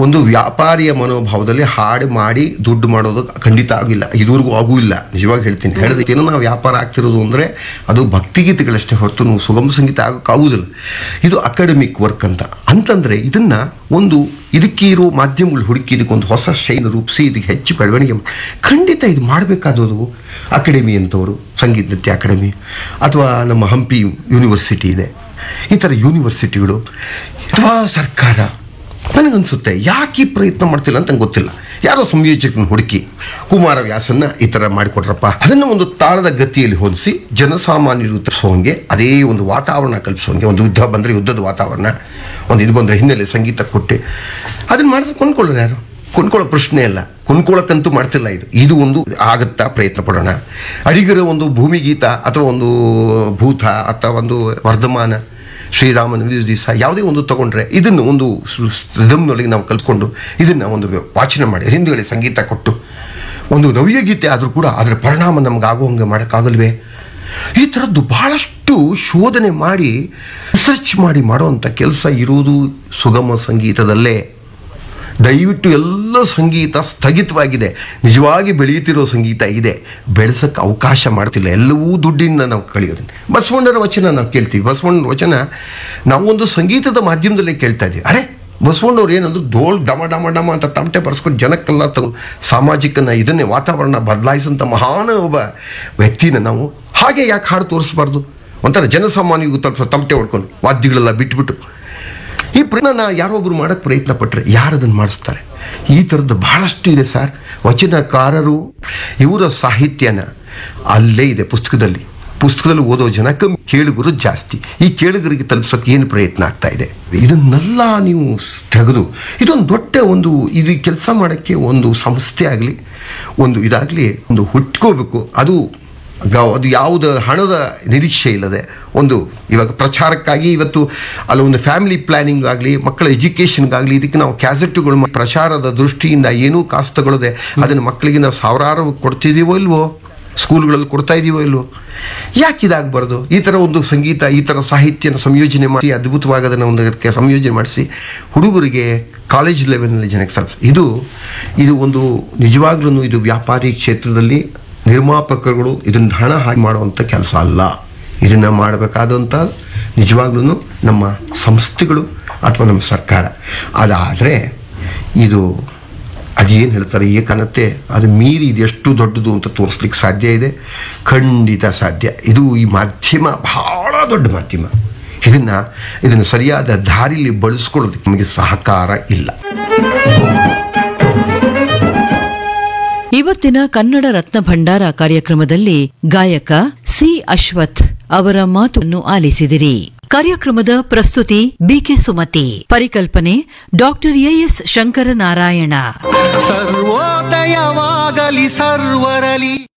ಒಂದು ವ್ಯಾಪಾರಿಯ ಮನೋಭಾವದಲ್ಲಿ ಹಾಡು ಮಾಡಿ ದುಡ್ಡು ಮಾಡೋದು ಖಂಡಿತ ಆಗಿಲ್ಲ ಇದುವರೆಗೂ ಆಗೂ ಇಲ್ಲ ನಿಜವಾಗಿ ಹೇಳ್ತೀನಿ ಹೇಳಿದಕ್ಕೇನೋ ನಾವು ವ್ಯಾಪಾರ ಆಗ್ತಿರೋದು ಅಂದರೆ ಅದು ಭಕ್ತಿಗೀತೆಗಳಷ್ಟೇ ಹೊರತು ನೀವು ಸುಗಮ ಸಂಗೀತ ಆಗೋಕ್ಕಾಗುವುದಿಲ್ಲ ಇದು ಅಕಾಡೆಮಿಕ್ ವರ್ಕ್ ಅಂತ ಅಂತಂದರೆ ಇದನ್ನು ಒಂದು ಇದಕ್ಕೆ ಇರೋ ಮಾಧ್ಯಮಗಳು ಹುಡುಕಿ ಇದಕ್ಕೊಂದು ಹೊಸ ಶೈಲಿ ರೂಪಿಸಿ ಇದಕ್ಕೆ ಹೆಚ್ಚು ಬೆಳವಣಿಗೆ ಮಾ- ಖಂಡಿತ ಇದು ಮಾಡಬೇಕಾದದು ಅಕಾಡೆಮಿ ಅಂತವರು ಸಂಗೀತ ನೃತ್ಯ ಅಕಾಡೆಮಿ ಅಥವಾ ನಮ್ಮ ಹಂಪಿ ಯೂನಿವರ್ಸಿಟಿ ಇದೆ ಈ ಥರ ಯೂನಿವರ್ಸಿಟಿಗಳು ಅಥವಾ ಸರ್ಕಾರ ನನಗನ್ಸುತ್ತೆ ಯಾಕೆ ಈ ಪ್ರಯತ್ನ ಮಾಡ್ತಿಲ್ಲ ಅಂತ ನಂಗೆ ಗೊತ್ತಿಲ್ಲ ಯಾರೋ ಸಂಯೋಜಕರನ್ನ ಹುಡುಕಿ ಕುಮಾರವ್ಯಾಸನ್ನ ಈ ಥರ ಮಾಡಿಕೊಟ್ರಪ್ಪ ಅದನ್ನು ಒಂದು ತಾಳದ ಗತಿಯಲ್ಲಿ ಹೊಂದಿಸಿ ಜನಸಾಮಾನ್ಯರು ತರಿಸೋಂಗೆ ಅದೇ ಒಂದು ವಾತಾವರಣ ಕಲ್ಪಿಸೋಂಗೆ ಒಂದು ಯುದ್ಧ ಬಂದರೆ ಯುದ್ಧದ ವಾತಾವರಣ ಒಂದು ಇದು ಬಂದರೆ ಹಿನ್ನೆಲೆ ಸಂಗೀತ ಕೊಟ್ಟು ಅದನ್ನು ಮಾಡಿದ್ರೆ ಕೊಂಡ್ಕೊಳ್ಳೋರು ಯಾರು ಕೊಂಡ್ಕೊಳ್ಳೋ ಪ್ರಶ್ನೆ ಇಲ್ಲ ಕೊಂಡ್ಕೊಳ್ಳೋಕ್ಕಂತೂ ಮಾಡ್ತಿಲ್ಲ ಇದು ಇದು ಒಂದು ಆಗತ್ತಾ ಪ್ರಯತ್ನ ಪಡೋಣ ಅಡಿಗರ ಒಂದು ಭೂಮಿಗೀತ ಅಥವಾ ಒಂದು ಭೂತ ಅಥವಾ ಒಂದು ವರ್ಧಮಾನ ಶ್ರೀರಾಮನ ದಿವಸ ಯಾವುದೇ ಒಂದು ತಗೊಂಡ್ರೆ ಇದನ್ನು ಒಂದು ರಿದಮ್ನೊಳಗೆ ನಾವು ಕಲ್ತ್ಕೊಂಡು ಇದನ್ನು ಒಂದು ವಾಚನ ಮಾಡಿ ಹಿಂದೂಗಳಿಗೆ ಸಂಗೀತ ಕೊಟ್ಟು ಒಂದು ನವ್ಯ ಗೀತೆ ಆದರೂ ಕೂಡ ಅದರ ಪರಿಣಾಮ ನಮ್ಗೆ ಆಗುವಂಗೆ ಮಾಡೋಕ್ಕಾಗಲ್ವೇ ಈ ಥರದ್ದು ಬಹಳಷ್ಟು ಶೋಧನೆ ಮಾಡಿ ರಿಸರ್ಚ್ ಮಾಡಿ ಮಾಡೋವಂಥ ಕೆಲಸ ಇರುವುದು ಸುಗಮ ಸಂಗೀತದಲ್ಲೇ ದಯವಿಟ್ಟು ಎಲ್ಲ ಸಂಗೀತ ಸ್ಥಗಿತವಾಗಿದೆ ನಿಜವಾಗಿ ಬೆಳೆಯುತ್ತಿರೋ ಸಂಗೀತ ಇದೆ ಬೆಳೆಸಕ್ಕೆ ಅವಕಾಶ ಮಾಡ್ತಿಲ್ಲ ಎಲ್ಲವೂ ದುಡ್ಡಿಂದ ನಾವು ಕಳೆಯೋದು ಬಸವಣ್ಣರ ವಚನ ನಾವು ಕೇಳ್ತೀವಿ ಬಸವಣ್ಣನ ವಚನ ನಾವೊಂದು ಸಂಗೀತದ ಮಾಧ್ಯಮದಲ್ಲೇ ಕೇಳ್ತಾ ಇದ್ದೀವಿ ಅರೆ ಬಸವಣ್ಣವ್ರು ಏನಂದ್ರು ಧೋಳ್ ಡಮ ಡಮ ಡಮ ಅಂತ ತಮಟೆ ಬರ್ಸ್ಕೊಂಡು ಜನಕ್ಕೆಲ್ಲ ತಗೊ ಸಾಮಾಜಿಕನ ಇದನ್ನೇ ವಾತಾವರಣ ಬದಲಾಯಿಸಂಥ ಮಹಾನ್ ಒಬ್ಬ ವ್ಯಕ್ತಿನ ನಾವು ಹಾಗೆ ಯಾಕೆ ಹಾಡು ತೋರಿಸ್ಬಾರ್ದು ಒಂಥರ ಜನಸಾಮಾನ್ಯಗೂ ತಲುಪ ತಮಟೆ ಹೊಡ್ಕೊಂಡು ವಾದ್ಯಗಳೆಲ್ಲ ಬಿಟ್ಬಿಟ್ಟು ಈ ಪ್ರಯತ್ನ ಯಾರೊಬ್ಬರು ಮಾಡೋಕ್ಕೆ ಪ್ರಯತ್ನ ಪಟ್ಟರೆ ಯಾರು ಅದನ್ನು ಮಾಡಿಸ್ತಾರೆ ಈ ಥರದ್ದು ಬಹಳಷ್ಟು ಇದೆ ಸರ್ ವಚನಕಾರರು ಇವರ ಸಾಹಿತ್ಯನ ಅಲ್ಲೇ ಇದೆ ಪುಸ್ತಕದಲ್ಲಿ ಪುಸ್ತಕದಲ್ಲಿ ಓದೋ ಜನ ಕಮ್ಮಿ ಕೇಳುಗರು ಜಾಸ್ತಿ ಈ ಕೇಳುಗರಿಗೆ ತಲುಪಿಸೋಕೆ ಏನು ಪ್ರಯತ್ನ ಆಗ್ತಾ ಇದೆ ಇದನ್ನೆಲ್ಲ ನೀವು ಸ್- ತೆಗೆದು ಇದೊಂದು ದೊಡ್ಡ ಒಂದು ಇದು ಕೆಲಸ ಮಾಡೋಕ್ಕೆ ಒಂದು ಸಂಸ್ಥೆ ಆಗಲಿ ಒಂದು ಇದಾಗಲಿ ಒಂದು ಹುಟ್ಕೋಬೇಕು ಅದು ಗ- ಅದು ಯಾವುದು ಹಣದ ನಿರೀಕ್ಷೆ ಇಲ್ಲದೆ ಒಂದು ಇವಾಗ ಪ್ರಚಾರಕ್ಕಾಗಿ ಇವತ್ತು ಅಲ್ಲಿ ಒಂದು ಫ್ಯಾಮಿಲಿ ಪ್ಲಾನಿಂಗ್ ಆಗಲಿ ಮಕ್ಕಳ ಎಜುಕೇಷನ್ಗಾಗಲಿ ಇದಕ್ಕೆ ನಾವು ಕ್ಯಾಸೆಟ್ಟುಗಳು ಮ- ಪ್ರಚಾರದ ದೃಷ್ಟಿಯಿಂದ ಏನೂ ಕಾಸು ತಗೊಳ್ಳದೆ ಅದನ್ನು ಮಕ್ಕಳಿಗೆ ನಾವು ಸಾವಿರಾರು ಕೊಡ್ತಿದ್ದೀವೋ ಇಲ್ವೋ ಸ್ಕೂಲ್ಗಳಲ್ಲಿ ಕೊಡ್ತಾ ಇದೀವೋ ಇಲ್ವೋ ಯಾಕೆ ಇದಾಗಬಾರ್ದು ಈ ಥರ ಒಂದು ಸಂಗೀತ ಈ ಥರ ಸಾಹಿತ್ಯನ ಸಂಯೋಜನೆ ಮಾಡಿ ಅದ್ಭುತವಾಗಿ ಅದನ್ನು ಒಂದು ಅದಕ್ಕೆ ಸಂಯೋಜನೆ ಮಾಡಿಸಿ ಹುಡುಗರಿಗೆ ಕಾಲೇಜ್ ಲೆವೆಲ್ನಲ್ಲಿ ಜನಕ್ಕೆ ತಲುಪಿಸಿ ಇದು ಇದು ಒಂದು ನಿಜವಾಗ್ಲೂ ಇದು ವ್ಯಾಪಾರಿ ಕ್ಷೇತ್ರದಲ್ಲಿ ನಿರ್ಮಾಪಕರುಗಳು ಇದನ್ನು ಹಣ ಹಾಕಿ ಮಾಡುವಂಥ ಕೆಲಸ ಅಲ್ಲ ಇದನ್ನು ಮಾಡಬೇಕಾದಂಥ ನಿಜವಾಗ್ಲೂ ನಮ್ಮ ಸಂಸ್ಥೆಗಳು ಅಥವಾ ನಮ್ಮ ಸರ್ಕಾರ ಅದಾದರೆ ಇದು ಅದೇನು ಹೇಳ್ತಾರೆ ಏಕನತೆ ಅದು ಮೀರಿ ಇದು ಎಷ್ಟು ದೊಡ್ಡದು ಅಂತ ತೋರಿಸ್ಲಿಕ್ಕೆ ಸಾಧ್ಯ ಇದೆ ಖಂಡಿತ ಸಾಧ್ಯ ಇದು ಈ ಮಾಧ್ಯಮ ಬಹಳ ದೊಡ್ಡ ಮಾಧ್ಯಮ ಇದನ್ನು ಇದನ್ನು ಸರಿಯಾದ ದಾರಿಲಿ ಬಳಸ್ಕೊಳ್ಳೋದಕ್ಕೆ ನಮಗೆ ಸಹಕಾರ ಇಲ್ಲ ಇವತ್ತಿನ ಕನ್ನಡ ರತ್ನ ಭಂಡಾರ ಕಾರ್ಯಕ್ರಮದಲ್ಲಿ ಗಾಯಕ ಸಿ ಅಶ್ವಥ್ ಅವರ ಮಾತನ್ನು ಆಲಿಸಿದಿರಿ ಕಾರ್ಯಕ್ರಮದ ಪ್ರಸ್ತುತಿ ಬಿಕೆ ಸುಮತಿ ಪರಿಕಲ್ಪನೆ ಡಾಕ್ಟರ್ ಎಎಸ್ ಶಂಕರನಾರಾಯಣ ಸರ್ವೋದಯವಾಗಲಿ ಸರ್ವರಲಿ